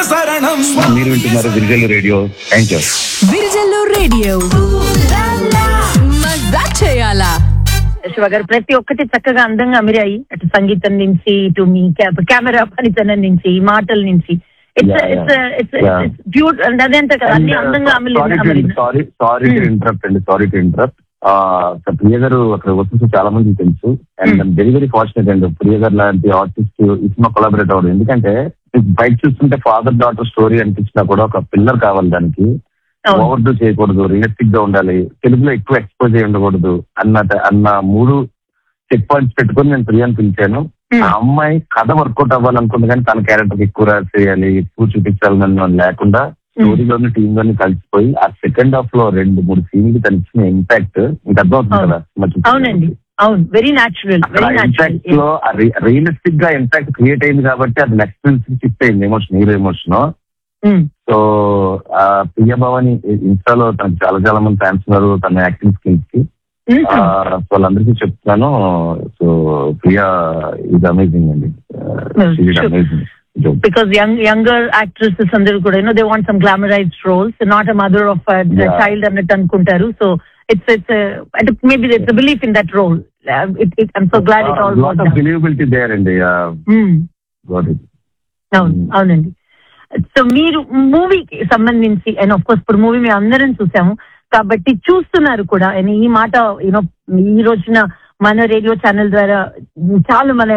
శరణం మీరు వింటున్నారు Virijallu radio enjoy Virijallu radio మజా చేయాలా శివ గారు ప్రతి ఒక్కటి చక్కగా అందంగా అమిరాయి అటు సంగీతం నుంచి ఇటు మీ కె- కెమెరా పనితనం నుంచి మాటల నుంచి it's Yeah, it's yeah. It's Yeah. Beauty అదేంత కదా అన్ని అందంగా అమలి sorry sorry to Hmm. Interrupt అండి sorry to interrupt Priya garu అక్కడ వస్తుంది చాలా మందికి తెలుసు and Hmm. Very very fortunate అండి ప్రియ గారు లాంటి ఆర్టిస్ట్ ఈ సినిమా కొలాబరేట్ అవ్వడం ఎందుకంటే మీకు బయట చూస్తుంటే ఫాదర్ డాటర్ స్టోరీ అనిపించినా కూడా ఒక పిల్లర్ కావాలి దానికి అవును. ఓవర్ డూ చేయకూడదు రియలిస్టిక్ గా ఉండాలి తెలుగులో ఎక్కువ ఎక్స్పోజ్ అయి ఉండకూడదు అన్న అన్న మూడు చెక్ పాయింట్స్ పెట్టుకొని నేను ప్రియాని పిలిచాను Hmm. ఆ అమ్మాయి కథ వర్కౌట్ అవ్వాలనుకుంది కానీ తన క్యారెక్టర్ ఎక్కువ రా- చేయాలి ఎక్కువ చూపించాలని అని లేకుండా స్టోరీలోని టీమ్ లోని కలిసిపోయి ఆ సెకండ్ హాఫ్ లో రెండు మూడు సీన్లు తను ఇచ్చిన ఇంపాక్ట్ మీకు అర్థమవుతుంది అవును. కదా సినిమా చూస్తే. అవునండి అవును వెరీ న్యాచురల్ అక్కడ వెరీ ఇంపాక్ట్ న్యాచురల్ లో రియలిస్టిక్ గా ఇంపాక్ట్ క్రియేట్ అయింది కాబట్టి అది నెక్స్ట్ షిఫ్ట్ అయింది ఎమోషన్ హీరో ఎమోషన్ సో ఆ ప్రియ భవాని ఇన్స్టాలో తనకు చాలా చాలా మంది ఫ్యాన్స్ ఉన్నారు తన యాక్టింగ్ స్కిల్స్ కి ఆ, సో వాళ్ళందరికీ చెప్తున్నాను సో ప్రియా ఇది అమేజింగ్ అండి Sure. Amazing because young younger actresses అందరూ కూడా you know they want some glamorised roles not a mother of Yeah. Child అన్నట్టు అనుకుంటారు సో ఇట్స్ ఇట్స్ అంటే maybe it's belief in that role it it I'm so glad it all lot of believability there అండి got it అవును Mm. అవునండి so మీరు మూవీకి సంబంధించి and of course ఇప్పుడు మూవీ మేము అందరం చూసాము కాబట్టి చూస్తున్నారు కూడా And ఈ మాట యూనో ఈ రోజున మన రేడియో ఛానల్ ద్వారా చాలా మన